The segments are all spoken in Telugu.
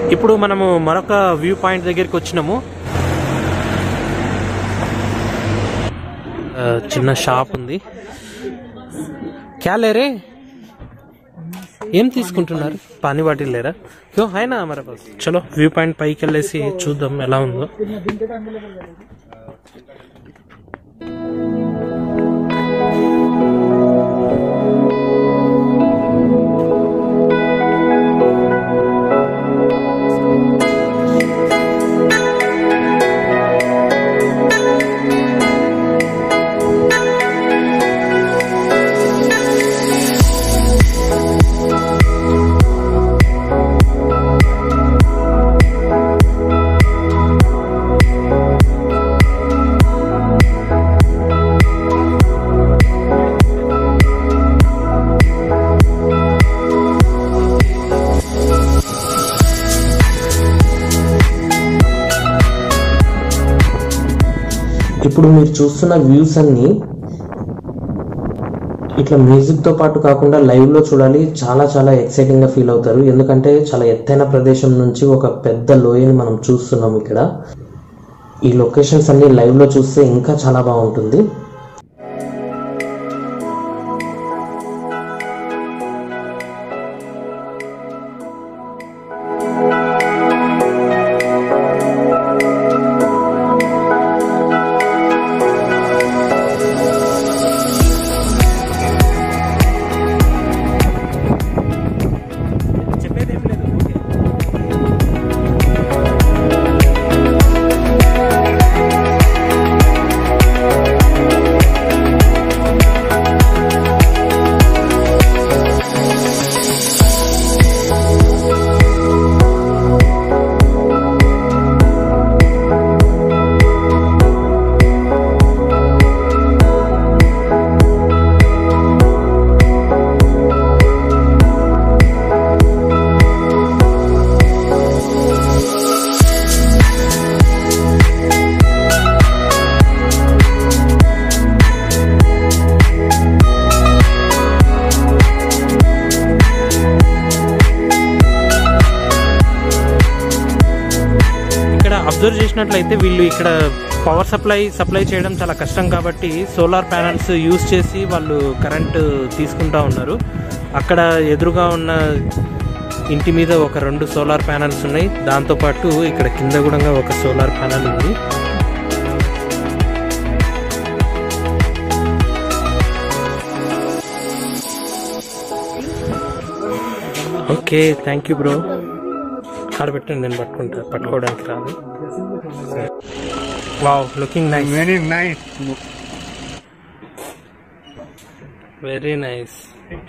ఇప్పుడు మనము మరొక వ్యూ పాయింట్ దగ్గరికి వచ్చినాము ఆ, చిన్న షాప్ ఉంది క్యా లేరే ఏం తీసుకుంటున్నారు పానీ బాటిల్ లేరా క్యో హాయ్నా హమారా పాస్ చలో వ్యూ పాయింట్ పైకి వెళ్ళేసి చూద్దాం ఎలా ఉందో ఇప్పుడు మీరు చూస్తున్న వ్యూస్ అన్ని ఇట్లా మ్యూజిక్ తో పాటు కాకుండా లైవ్ లో చూడాలి చాలా చాలా ఎక్సైటింగ్ గా ఫీల్ అవుతారు ఎందుకంటే చాలా ఎత్తైన ప్రదేశం నుంచి ఒక పెద్ద లోయని మనం చూస్తున్నాం ఇక్కడ ఈ లొకేషన్స్ అన్ని లైవ్ లో చూస్తే ఇంకా చాలా బాగుంటుంది చెప్పేదేం లేదు ఇక్కడ అబ్జర్వ్ చేసినట్లయితే వీళ్ళు ఇక్కడ పవర్ సప్లై సప్లై చేయడం చాలా కష్టం కాబట్టి సోలార్ ప్యానల్స్ యూజ్ చేసి వాళ్ళు కరెంట్ తీసుకుంటా ఉన్నారు అక్కడ ఎదురుగా ఉన్న ఇంటి మీద ఒక రెండు సోలార్ ప్యానల్స్ ఉన్నాయి దాంతోపాటు ఇక్కడ కింద కూడా ఒక సోలార్ ప్యానల్ ఉంది ఓకే థ్యాంక్ యూ బ్రో ఆడ పెట్టండి నేను పట్టుకుంటా పట్టుకోవడానికి రాదు wow looking nice Very nice. Very nice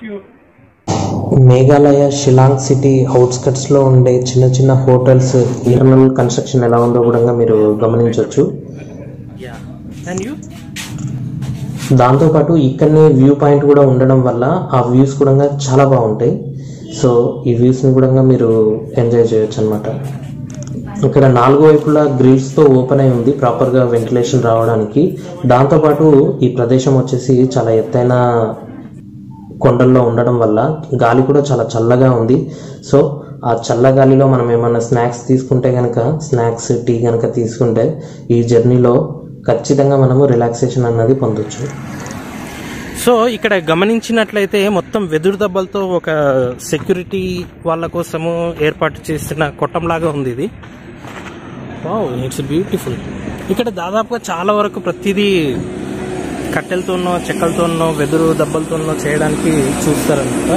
Meghalaya Shillong city outskirts లో ఉండే చిన్న చిన్న హోటల్స్ ఇంటర్నల్ కన్స్ట్రక్షన్ ఎలా ఉందో కూడా మీరు గమనించవచ్చు యా అండ్ యూ దాంతోపాటు ఇక్కడనే వ్యూ పాయింట్ కూడా ఉండడం వల్ల ఆ వ్యూస్ కూడా చాలా బాగుంటాయి సో ఈ వ్యూస్ ని కూడా మీరు ఎంజాయ్ చేయొచ్చు అనమాట ఇక్కడ నాలుగు వైపులా గ్రిల్స్ తో ఓపెన్ అయి ఉంది ప్రాపర్ గా వెంటిలేషన్ రావడానికి దాంతోపాటు ఈ ప్రదేశం వచ్చేసి చాలా ఎత్తైన కొండల్లో ఉండడం వల్ల గాలి కూడా చాలా చల్లగా ఉంది సో ఆ చల్ల గాలిలో మనం ఏమైనా స్నాక్స్ తీసుకుంటే కనుక స్నాక్స్ టీ కనుక తీసుకుంటే ఈ జర్నీలో ఖచ్చితంగా మనము రిలాక్సేషన్ అన్నది పొందొచ్చు సో ఇక్కడ గమనించినట్లయితే మొత్తం వెదురు దెబ్బలతో ఒక సెక్యూరిటీ వాళ్ళ కోసము ఏర్పాటు చేసిన కొట్టంలాగా ఉంది ఇది వావ్ ఇట్స్ బ్యూటిఫుల్ ఇక్కడ దాదాపుగా చాలా వరకు ప్రతిదీ కట్టెలతోనో చెక్కలతోనో వెదురు దెబ్బలతోనో చేయడానికి చూస్తారనమాట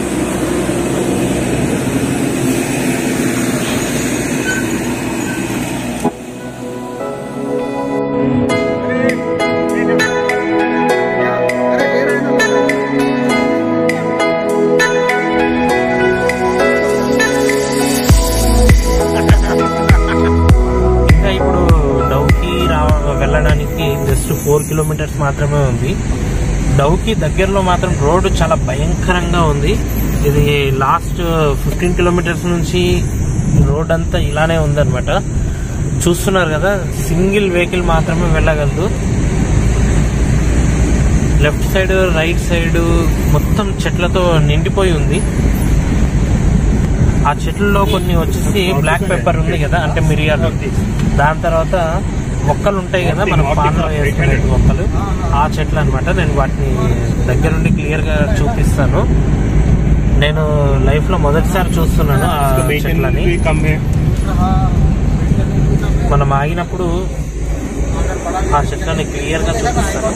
ఇంకా ఇప్పుడు డౌకి రా వెళ్ళడానికి జస్ట్ ఫోర్ కిలోమీటర్స్ మాత్రమే ఉంది డౌకి దగ్గరలో మాత్రం రోడ్డు చాలా భయంకరంగా ఉంది ఇది లాస్ట్ ఫిఫ్టీన్ కిలోమీటర్స్ నుంచి రోడ్ అంతా ఇలానే ఉందన్నమాట చూస్తున్నారు కదా సింగిల్ వెహికల్ మాత్రమే వెళ్ళగలదు లెఫ్ట్ సైడ్ రైట్ సైడ్ మొత్తం చెట్లతో నిండిపోయి ఉంది ఆ చెట్లలో కొన్ని వచ్చేసి బ్లాక్ పెప్పర్ ఉంది కదా అంటే మిరియాలు దాని తర్వాత మొక్కలు ఉంటాయి కదా మనం పాన్లో వేసుకునే మొక్కలు ఆ చెట్లు అన్నమాట నేను వాటిని దగ్గరుండి క్లియర్ గా చూపిస్తాను నేను లైఫ్ లో మొదటిసారి చూస్తున్నాను ఆ చెట్లని మనం ఆగినప్పుడు ఆ చెట్లని క్లియర్ గా చూపిస్తాను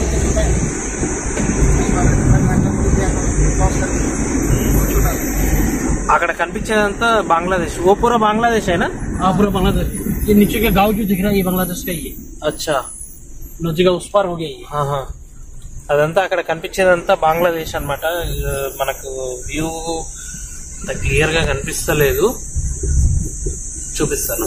అక్కడ కనిపించేదంతా బంగ్లాదేశ్ ఓ పూరా బంగ్లాదేశ్ అయినా हाँ पूरा बांग्लादेश ये नीचे के गांव जो दिख रहा है ये बांग्लादेश का ही है అచ్చా नदी का उस पार हो गया ये ఆహా. అదంతా అక్కడ కనిపించేదంతా బంగ్లాదేశ్ అన్నమాట మనకు వ్యూ క్లియర్ గా కనిపిస్తలేదు చూపిస్తాను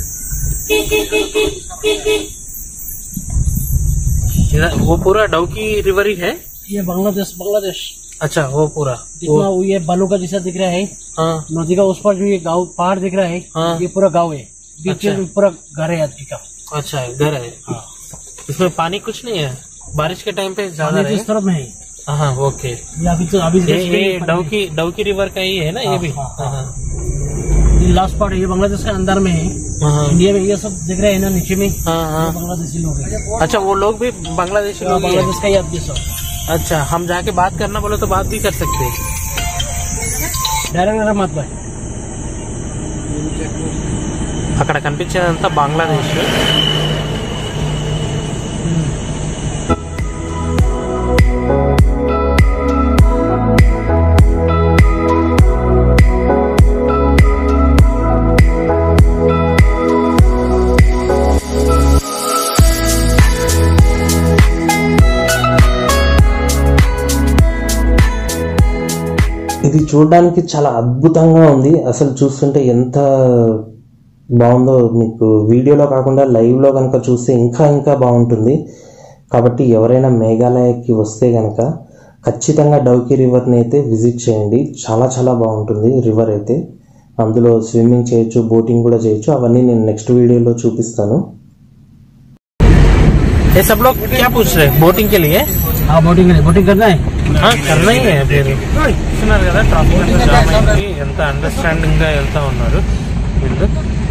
ఇదా- वो पूरा डौकी रिवर ही है ये बांग्लादेश बांग्लादेश अच्छा वो पूरा जितना वो ये बालू का जैसा दिख रहा है हाँ नदी का उस पार जो ये गांव पहाड़ दिख रहा है हाँ। ये पूरा गांव है बीच अच्छा। में पूरा घर है आदमी का अच्छा घर है हाँ इसमें पानी कुछ नहीं है बारिश के टाइम पे ज्यादा पानी तो रहे इस तरफ में है हाँ ओके ये अभी तो अभी ये ये डौकी डौकी रिवर का ही है ना ये भी हाँ, हाँ हाँ लास्ट पार्ट है ये बांग्लादेश के अंदर में है हाँ इंडिया में ये सब दिख रहे हैं ना नीचे में ये हाँ हाँ बांग्लादेशी लोग हैं अच्छा वो लोग भी बांग्लादेशी हाँ, लोग ही हैं। बांग्लादेश का ही आदमी सब अच्छा हम जाके बात करना बोले तो बात भी कर सकते हैं डायरेक्ट मत भाई అక్కడ కనిపించేదంతా బంగ్లాదేశ్ ఇది చూడడానికి చాలా అద్భుతంగా ఉంది అసలు చూస్తుంటే ఎంత బాగుందో మీకు వీడియోలో కాకుండా లైవ్లో కనుక చూస్తే ఇంకా ఇంకా బాగుంటుంది కాబట్టి ఎవరైనా మేఘాలయకి వస్తే కనుక ఖచ్చితంగా డౌకి రివర్ని అయితే విజిట్ చేయండి చాలా చాలా బాగుంటుంది రివర్ అయితే అందులో స్విమ్మింగ్ చేయొచ్చు బోటింగ్ కూడా చేయొచ్చు అవన్నీ నేను నెక్స్ట్ వీడియోలో చూపిస్తాను ये सब लोग क्या पूछ रहे हैं बोटिंग के लिए हाँ बोटिंग बोटिंग करना है हाँ करना ही है फिर చూస్తున్నారు కదా ట్రాఫిక్ అంతా జామ్ అయింది ఎంత అండర్స్టాండింగ్ గా వెళ్తా ఉన్నారు వీళ్ళు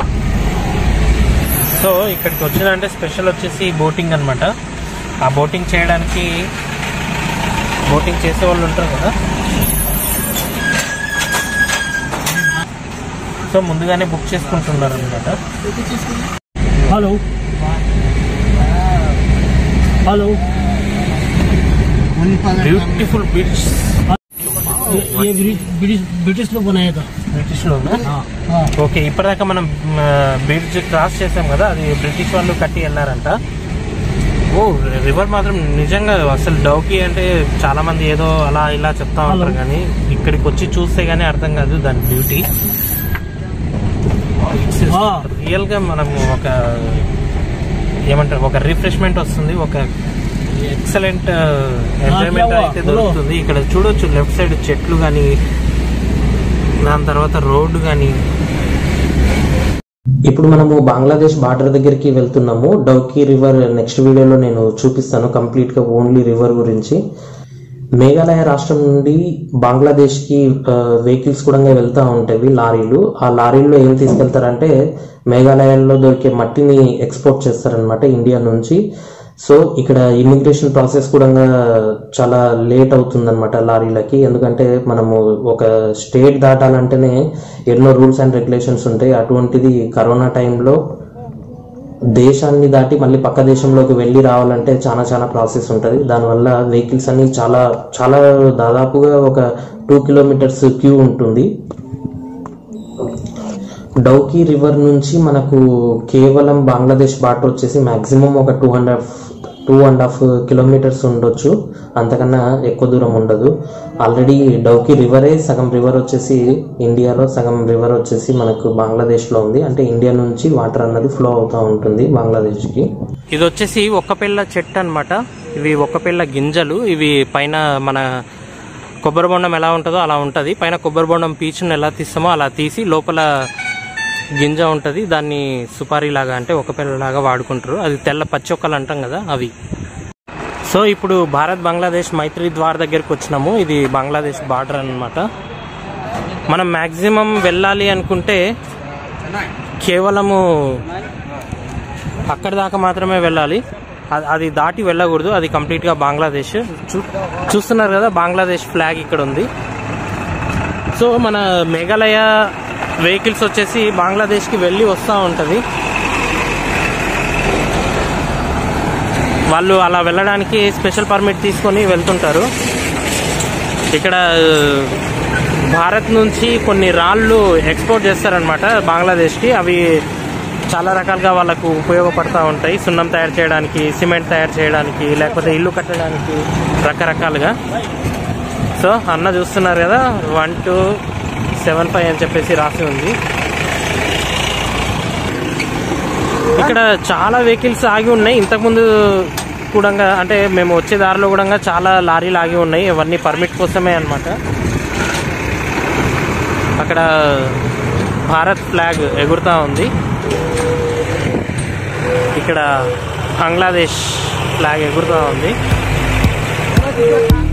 సో ఇక్కడికి వచ్చిందంటే స్పెషల్ వచ్చేసి బోటింగ్ అన్నమాట ఆ బోటింగ్ చేయడానికి బోటింగ్ చేసే వాళ్ళు ఉంటారు కదా సో ముందుగానే బుక్ చేసుకుంటున్నారు అనమాట हेलो हेलो బ్యూటిఫుల్ బీచ్ ये ये ब्रिटिश ब्रिटिश ब्रिटिश लोग बनाया था బ్రిటిష్ లోనా हाँ हाँ ఓకే ఇప్పటిదాకా మనం బ్రిడ్జ్ క్రాస్ చేసాం కదా అది బ్రిటిష్ వాళ్ళు కట్టి వెళ్ళారంట ఓ రివర్ మాత్రం నిజంగా అసలు డౌకీ అంటే చాలా మంది ఏదో అలా ఇలా చెప్తా ఉంటారు కానీ ఇక్కడికి వచ్చి చూస్తే గానీ అర్థం కాదు దాని బ్యూటీ ఆ. రియల్ గా మనం ఒక ఏమంటారు ఒక రిఫ్రెష్మెంట్ వస్తుంది ఒక ఎక్సలెంట్ ఎంజాయ్మెంట్ ఆ, అయితే బోలో. దొరుకుతుంది ఇక్కడ చూడొచ్చు లెఫ్ట్ సైడ్ చెట్లు కానీ దాని తర్వాత రోడ్డు కానీ ఇప్పుడు మనము బంగ్లాదేశ్ బార్డర్ దగ్గరికి వెళ్తున్నాము డౌకీ రివర్ నెక్స్ట్ వీడియోలో నేను చూపిస్తాను కంప్లీట్ గా ఓన్లీ రివర్ గురించి మేఘాలయ రాష్ట్రం నుండి బంగ్లాదేశ్ కి వెహికల్స్ కూడా వెళ్తూ ఉంటాయి లారీలు ఆ లారీల్లో ఏం తీసుకెళ్తారంటే మేఘాలయాల్లో దొరికే మట్టిని ఎక్స్పోర్ట్ చేస్తారనమాట ఇండియా నుంచి సో ఇక్కడ ఇమిగ్రేషన్ ప్రాసెస్ కూడా చాలా లేట్ అవుతుందన్నమాట లారీలకి ఎందుకంటే మనము ఒక స్టేట్ దాటాలంటేనే ఎన్నో రూల్స్ అండ్ రెగ్యులేషన్స్ ఉంటాయి అటువంటిది కరోనా టైంలో దేశాన్ని దాటి మళ్ళీ పక్క దేశంలోకి వెళ్ళి రావాలంటే చాలా చాలా ప్రాసెస్ ఉంటుంది దానివల్ల వెహికల్స్ అన్ని చాలా చాలా దాదాపుగా ఒక టూ కిలోమీటర్స్ క్యూ ఉంటుంది డౌకీ రివర్ నుంచి మనకు కేవలం బంగ్లాదేశ్ బార్డర్ వచ్చేసి మాక్సిమం ఒక two and half two and half kilometres ఉండొచ్చు అంతకన్నా ఎక్కువ దూరం ఉండదు ఆల్రెడీ డౌకీ రివరే సగం రివర్ వచ్చేసి ఇండియాలో సగం రివర్ వచ్చేసి మనకు బంగ్లాదేశ్లో ఉంది అంటే ఇండియా నుంచి వాటర్ అన్నది ఫ్లో అవుతూ ఉంటుంది బంగ్లాదేశ్కి ఇది వచ్చేసి ఒక్కపిల్ల చెట్టు అన్నమాట ఇవి ఒక్కపిల్ల గింజలు ఇవి పైన మన కొబ్బరి బొండం ఎలా ఉంటుందో అలా ఉంటుంది పైన కొబ్బరి బొండం పీచుని ఎలా తీస్తామో అలా తీసి లోపల గింజ ఉంటుంది దాన్ని సుపారీ లాగా అంటే ఒక లాగా వాడుకుంటారు అది తెల్ల పచ్చొక్కలు అంటాం కదా అవి సో ఇప్పుడు భారత్ బంగ్లాదేశ్ మైత్రి ద్వార్ దగ్గరికి వచ్చినాము ఇది బంగ్లాదేశ్ బార్డర్ అన్నమాట మనం మ్యాక్సిమం వెళ్ళాలి అనుకుంటే కేవలము అక్కడి దాకా మాత్రమే వెళ్ళాలి అది- అది దాటి వెళ్ళకూడదు అది కంప్లీట్గా బంగ్లాదేశ్ చూ చూస్తున్నారు కదా బంగ్లాదేశ్ ఫ్లాగ్ ఇక్కడ ఉంది సో మన మేఘాలయ వెహికల్స్ వచ్చేసి బంగ్లాదేశ్కి వెళ్ళి వస్తూ ఉంటుంది వాళ్ళు అలా వెళ్ళడానికి స్పెషల్ పర్మిట్ తీసుకొని వెళ్తుంటారు ఇక్కడ భారత్ నుంచి కొన్ని రాళ్ళు ఎక్స్పోర్ట్ చేస్తారనమాట బంగ్లాదేశ్కి అవి చాలా రకాలుగా వాళ్ళకు ఉపయోగపడతా ఉంటాయి సున్నం తయారు చేయడానికి సిమెంట్ తయారు చేయడానికి లేకపోతే ఇల్లు కట్టడానికి రకరకాలుగా సో అన్న చూస్తున్నారు కదా వన్ టూ సెవెన్ ఫైవ్ అని చెప్పేసి రాసి ఉంది ఇక్కడ చాలా వెహికల్స్ ఆగి ఉన్నాయి ఇంతకుముందు కూడా అంటే మేము వచ్చే దారిలో కూడా చాలా లారీలు ఆగి ఉన్నాయి ఇవన్నీ పర్మిట్ కోసమే అన్నమాట అక్కడ భారత్ ఫ్లాగ్ ఎగురుతా ఉంది ఇక్కడ బంగ్లాదేశ్ ఫ్లాగ్ ఎగురుతా ఉంది